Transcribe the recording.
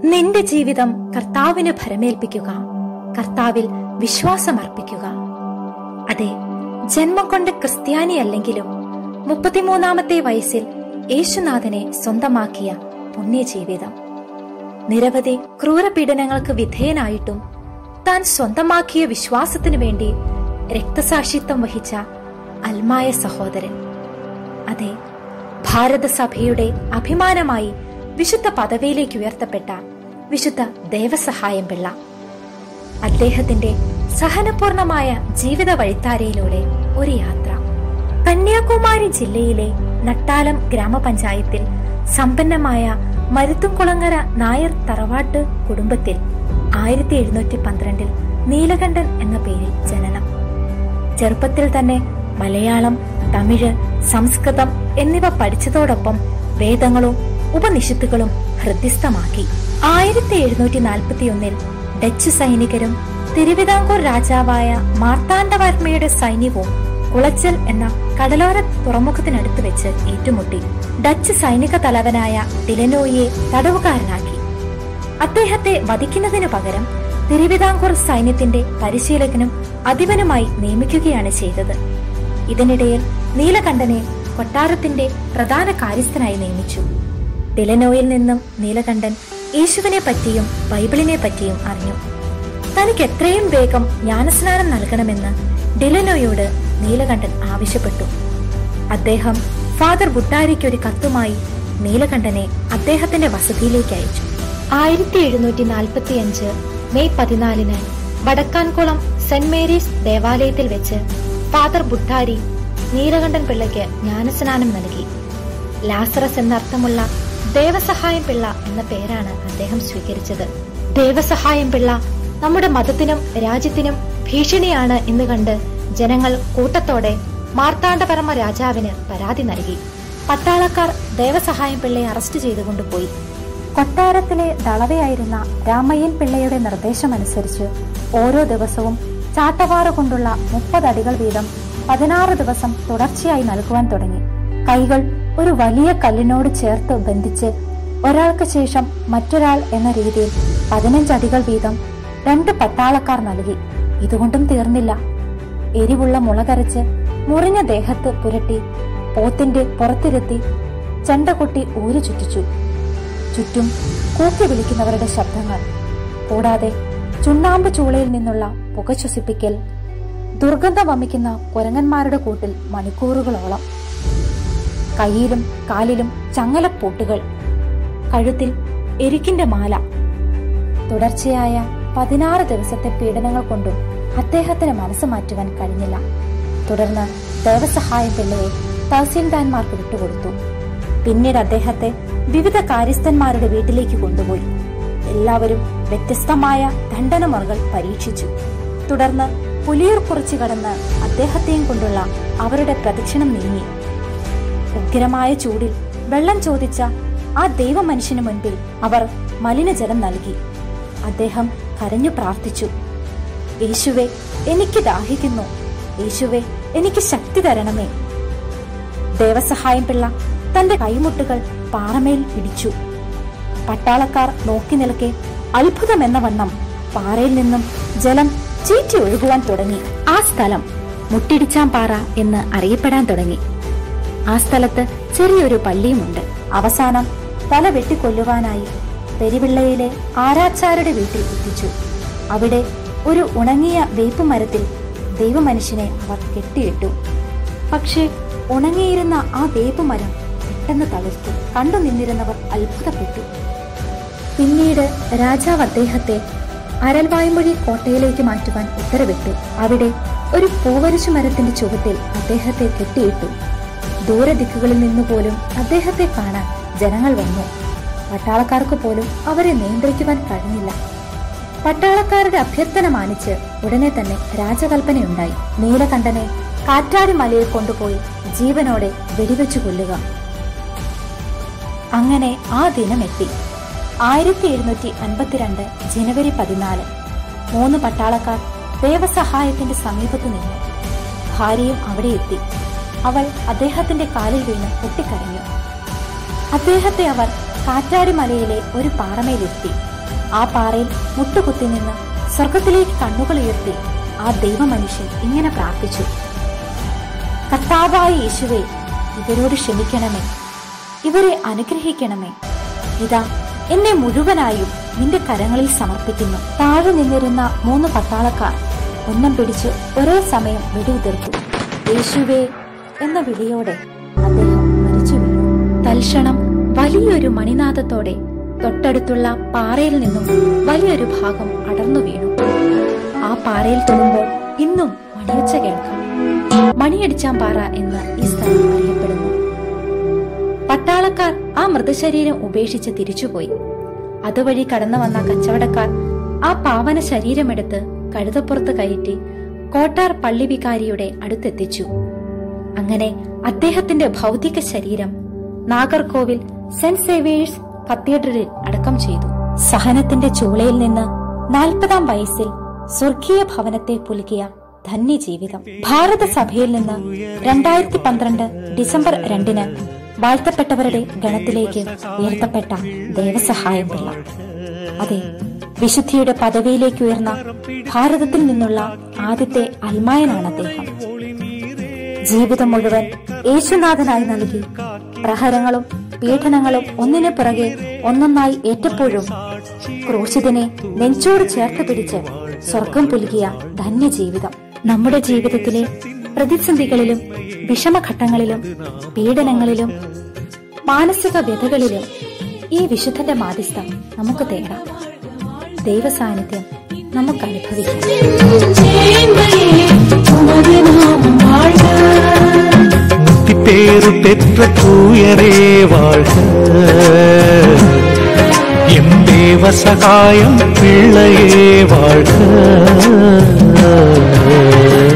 നിന്റെ ജീവിതം കർത്താവിന് ഭരമേൽപ്പിക്കുക കർത്താവിൽ വിശ്വാസമർപ്പിക്കുക അതെ ജന്മം കൊണ്ട് ക്രിസ്ത്യാനിയല്ലെങ്കിലും മുപ്പത്തിമൂന്നാമത്തെ വയസ്സിൽ യേശുനാഥനെ സ്വന്തമാക്കിയ പുണ്യജീവിതം നിരവധി ക്രൂരപീഡനങ്ങൾക്ക് വിധേയനായിട്ടും താൻ സ്വന്തമാക്കിയ വിശ്വാസത്തിനു വേണ്ടി രക്തസാക്ഷിത്വം വഹിച്ച അൽമായ സഹോദരൻ അതെ ഭാരതസഭയുടെ അഭിമാനമായി വിശുദ്ധ പദവിയിലേക്ക് ഉയർത്തപ്പെട്ട വിശുദ്ധ ദേവസഹായം പിള്ള അദ്ദേഹത്തിന്റെ സഹനപൂർണമായ ജീവിത വഴിത്താരയിലൂടെ ഒരു യാത്ര കന്യാകുമാരി ജില്ലയിലെ നട്ടാലം ഗ്രാമപഞ്ചായത്തിൽ സമ്പന്നമായ മരുത്തുംകുളങ്ങര നായർ തറവാട്ട് കുടുംബത്തിൽ ആയിരത്തി എഴുന്നൂറ്റി പന്ത്രണ്ടിൽ നീലകണ്ഠൻ എന്ന പേരിൽ ജനനം ചെറുപ്പത്തിൽ തന്നെ മലയാളം തമിഴ് സംസ്കൃതം എന്നിവ പഠിച്ചതോടൊപ്പം വേദങ്ങളും ഉപനിഷത്തുകളും ഹൃദ്യസ്ഥമാക്കി ആയിരത്തി എഴുന്നൂറ്റി നാൽപ്പത്തിയൊന്നിൽ ഡച്ച് സൈനികരും തിരുവിതാംകൂർ രാജാവായ മാർത്താണ്ഡവർമ്മയുടെ സൈന്യവും കുളച്ചൽ എന്ന കടലോര തുറമുഖത്തിനടുത്ത് വെച്ച് ഏറ്റുമുട്ടി ഡച്ച് സൈനിക തലവനായ ഡിലനോയിയെ തടവുകാരനാക്കി അദ്ദേഹത്തെ വധിക്കുന്നതിനു പകരം തിരുവിതാംകൂർ സൈന്യത്തിന്റെ പരിശീലകനും അധിപനുമായി നിയമിക്കുകയാണ് ചെയ്തത് ഇതിനിടയിൽ നീലകണ്ഠനെ കൊട്ടാരത്തിന്റെ പ്രധാന കാര്യസ്ഥനായി നിയമിച്ചു ഡിലനോയിൽ നിന്നും നീലകണ്ഠൻ യേശുവിനെ പറ്റിയും ബൈബിളിനെ പറ്റിയും അറിഞ്ഞു തനിക്ക് എത്രയും വേഗം ജ്ഞാനസ്നാനം നൽകണമെന്ന് ഡിലനോയോട് നീലകണ്ഠൻ ആവശ്യപ്പെട്ടു അദ്ദേഹം ഫാദർ ബുട്ടാരിക്ക് ഒരു കത്തുമായി നീലകണ്ഠനെ അദ്ദേഹത്തിന്റെ വസതിയിലേക്ക് അയച്ചു ആയിരത്തി എഴുന്നൂറ്റി നാൽപ്പത്തി അഞ്ച് മെയ് പതിനാലിന് വടക്കാൻകുളം സെന്റ് മേരീസ് ദേവാലയത്തിൽ വെച്ച് ഫാദർ ബുട്ടാരി നീലകണ്ഠൻ പിള്ളയ്ക്ക് ജ്ഞാനസ്നാനം നൽകി ലാസറസ് എന്നർത്ഥമുള്ള ദേവസഹായം പിള്ള എന്ന പേരാണ് അദ്ദേഹം സ്വീകരിച്ചത് ദേവസഹായം പിള്ള നമ്മുടെ മതത്തിനും രാജ്യത്തിനും ഭീഷണിയാണ് എന്ന് കണ്ട് ജനങ്ങൾ കൂട്ടത്തോടെ മാർത്താണ്ഡപരമ രാജാവിന് പരാതി നൽകി പട്ടാളക്കാർ ദേവസഹായം പിള്ളയെ അറസ്റ്റ് ചെയ്തുകൊണ്ടുപോയി കൊട്ടാരത്തിലെ ദളവയായിരുന്ന രാമയ്യൻ പിള്ളയുടെ നിർദ്ദേശമനുസരിച്ച് ഓരോ ദിവസവും ചാട്ടവാറ് കൊണ്ടുള്ള മുപ്പതടികൾ വീതം പതിനാറ് ദിവസം തുടർച്ചയായി നൽകുവാൻ തുടങ്ങി കൈകൾ ഒരു വലിയ കല്ലിനോട് ചേർത്ത് ബന്ധിച്ച് ഒരാൾക്ക് ശേഷം മറ്റൊരാൾ എന്ന രീതിയിൽ പതിനഞ്ചടികൾ വീതം രണ്ട് പട്ടാളക്കാർ നൽകി ഇതുകൊണ്ടും തീർന്നില്ല എരിവുള്ള മുളകരച്ച് മുറിഞ്ഞ ദേഹത്ത് പുരട്ടി പോത്തിന്റെ പുറത്തിരുത്തി ചെണ്ട കൊട്ടി ഊരു ചുറ്റിച്ചു ചുറ്റും കൂക്കി വിളിക്കുന്നവരുടെ ശബ്ദങ്ങൾ കൂടാതെ ചുണ്ണാമ്പ് ചൂളയിൽ നിന്നുള്ള പുക ശ്വസിപ്പിക്കൽ ദുർഗന്ധം വമിക്കുന്ന കുരങ്ങന്മാരുടെ കൂട്ടിൽ മണിക്കൂറുകളോളം കയ്യിലും കാലിലും ചങ്ങലപ്പൂട്ടുകൾ കഴുത്തിൽ എരിക്കിന്റെ മാല തുടർച്ചയായ പതിനാറ് ദിവസത്തെ പീഡനങ്ങൾ കൊണ്ടും അദ്ദേഹത്തിന് മനസ്സ് മാറ്റുവാൻ കഴിഞ്ഞില്ല തുടർന്ന് ദേവസഹായം പിള്ളയെ തഹസീൽദാൻമാർക്ക് വിട്ടുകൊടുത്തു പിന്നീട് അദ്ദേഹത്തെ വിവിധ കാര്യസ്ഥന്മാരുടെ വീട്ടിലേക്ക് കൊണ്ടുപോയി എല്ലാവരും വ്യത്യസ്തമായ ദണ്ഡനമുറകൾ പരീക്ഷിച്ചു തുടർന്ന് പുലിയൂർ കുറച്ചു കടന്ന് അദ്ദേഹത്തെയും കൊണ്ടുള്ള അവരുടെ പ്രദക്ഷിണം നീങ്ങി ഉഗ്രമായ ചൂടിൽ വെള്ളം ചോദിച്ച ആ ദൈവമനുഷ്യന് മുൻപിൽ അവർ മലിനജലം നൽകി അദ്ദേഹം കരഞ്ഞു പ്രാർത്ഥിച്ചു യേശുവെ എനിക്ക് ദാഹിക്കുന്നു യേശുവെ എനിക്ക് ശക്തി തരണമേ ദേവസഹായം പിള്ള തന്റെ കൈമുട്ടുകൾ പാറമേൽ ഇടിച്ചു പട്ടാളക്കാർ നോക്കി നിൽക്കെ അത്ഭുതമെന്ന വണ്ണം പാറയിൽ നിന്നും ജലം ചീറ്റി ഒഴുകുവാൻ തുടങ്ങി ആ സ്ഥലം മുട്ടിടിച്ചാൻ പാറ എന്ന് അറിയപ്പെടാൻ തുടങ്ങി ആ സ്ഥലത്ത് ചെറിയൊരു പള്ളിയുമുണ്ട് അവസാനം തല വെട്ടിക്കൊല്ലുവാനായി പെരുവിള്ളയിലെ ആരാച്ചാരുടെ വീട്ടിൽ എത്തിച്ചു അവിടെ ഒരു ഉണങ്ങിയ വേപ്പുമരത്തിൽ ദൈവമനുഷ്യനെ അവർ കെട്ടിയിട്ടു പക്ഷേ ഉണങ്ങിയിരുന്ന ആ വേപ്പുമരം പെട്ടെന്ന് തളിർത്തു കണ്ടു നിന്നിരുന്നവർ അത്ഭുതപ്പെട്ടു പിന്നീട് രാജാവ് അദ്ദേഹത്തെ അരൽവായ്മൊഴി കോട്ടയിലേക്ക് മാറ്റുവാൻ ഉത്തരവിട്ടു അവിടെ ഒരു പൂവരിശു മരത്തിന്റെ ചുവട്ടിൽ അദ്ദേഹത്തെ കെട്ടിയിട്ടു ദൂരദിക്കുകളിൽ നിന്നുപോലും അദ്ദേഹത്തെ കാണാൻ ജനങ്ങൾ വന്നു പട്ടാളക്കാർക്ക് പോലും അവരെ നിയന്ത്രിക്കുവാൻ കഴിഞ്ഞില്ല പട്ടാളക്കാരുടെ അഭ്യർത്ഥന മാനിച്ച് ഉടനെ തന്നെ രാജകൽപ്പനയുണ്ടായി നീലകണ്ഠനെ കാറ്റാടി മലയിൽ കൊണ്ടുപോയി ജീവനോടെ വെടിവെച്ചു കൊല്ലുക അങ്ങനെ ആ ദിനം എത്തി ആയിരത്തി എഴുന്നൂറ്റി അൻപത്തിരണ്ട് ജനുവരി പതിനാല് മൂന്ന് പട്ടാളക്കാർ ദേവസഹായത്തിന്റെ സമീപത്ത് നിന്നു ഭാര്യയും അവിടെ എത്തി അവൾ അദ്ദേഹത്തിന്റെ കാലിൽ വീണ് പൊട്ടിക്കരഞ്ഞു അദ്ദേഹത്തെ അവർ കാറ്റാടി മലയിലെ ഒരു പാറമേലിരുത്തി ആ പാറയിൽ മുട്ടുകുത്തി നിന്ന് സ്വർഗത്തിലേക്ക് കണ്ണുകൾ ഉയർത്തി ആ ദൈവമനുഷ്യൻ ഇങ്ങനെ പ്രാർത്ഥിച്ചു കർത്താവായ യേശുവേ ഇവരോട് ക്ഷമിക്കണമേ ഇവരെ അനുഗ്രഹിക്കണമേ ഇതാ എന്നെ മുഴുവനായും നിന്റെ കരങ്ങളിൽ സമർപ്പിക്കുന്നു താഴെ നിന്നിരുന്ന മൂന്ന് പട്ടാളക്കാർ ഒന്നം പിടിച്ച് ഒരേ സമയം വെടിയുതിർത്തു യേശുവേ എന്ന വിളിയോടെ അദ്ദേഹം മരിച്ചു വീണു തൽക്ഷണം വലിയൊരു മണിനാദത്തോടെ തൊട്ടടുത്തുള്ള പാറയിൽ നിന്നും വലിയൊരു ഭാഗം അടർന്നു വീണു ആ പാറയിൽ തൊടുമ്പോൾ ഇന്നും മണിയൊച്ച കേൾക്കാം മണിയടിച്ചാൻ പാറ എന്ന് ഈ സ്ഥലം അറിയപ്പെടുന്നു പട്ടാളക്കാർ ആ മൃതശരീരം ഉപേക്ഷിച്ച് തിരിച്ചുപോയി അതുവഴി കടന്നു വന്ന കച്ചവടക്കാർ ആ പാവന ശരീരമെടുത്ത് കഴുതപ്പുറത്ത് കയറ്റി കോട്ടാർ പള്ളി വികാരിയുടെ അടുത്തെത്തിച്ചു അങ്ങനെ അദ്ദേഹത്തിന്റെ ഭൗതിക ശരീരം നാഗർകോവിൽ സെന്റ് സേവേഴ്സ് കത്തീഡ്രലിൽ അടക്കം ചെയ്തു സഹനത്തിന്റെ ചൂളയിൽ നിന്ന് നാൽപ്പതാം വയസ്സിൽ സ്വർഗീയ ഭവനത്തെ പുലുകിയ ധന്യജീവിതം ഭാരതസഭയിൽ നിന്ന് രണ്ടായിരത്തി പന്ത്രണ്ട് ഡിസംബർ രണ്ടിന് വാഴ്ത്തപ്പെട്ടവരുടെ ഗണത്തിലേക്ക് ഉയർത്തപ്പെട്ട ദേവസഹായം പിള്ള അതെ വിശുദ്ധിയുടെ പദവിയിലേക്ക് ഉയർന്ന ഭാരതത്തിൽ നിന്നുള്ള ആദ്യത്തെ അൽമായനാണ് അദ്ദേഹം ജീവിതം മുഴുവൻ യേശുനാഥനായി നൽകി പ്രഹരങ്ങളും പീഡനങ്ങളും ഒന്നിനു പിറകെ ഒന്നൊന്നായി ഏറ്റപ്പോഴും ക്രൂശിതനെ നെഞ്ചോട് ചേർത്ത് പിടിച്ച് സ്വർഗം പുലുകിയ ധന്യജീവിതം നമ്മുടെ ജീവിതത്തിലെ പ്രതിസന്ധികളിലും വിഷമഘട്ടങ്ങളിലും പീഡനങ്ങളിലും മാനസിക വ്യഥകളിലും ഈ വിശുദ്ധന്റെ മാധ്യസ്ഥം നമുക്ക് തേടാം ദൈവ സാന്നിധ്യം നമുക്ക് അനുഭവിക്കാം முத்திப்பேறு பெற்ற தூயரே வாழ்க எம் தேவ சகாயம் பிள்ளையே வாழ்க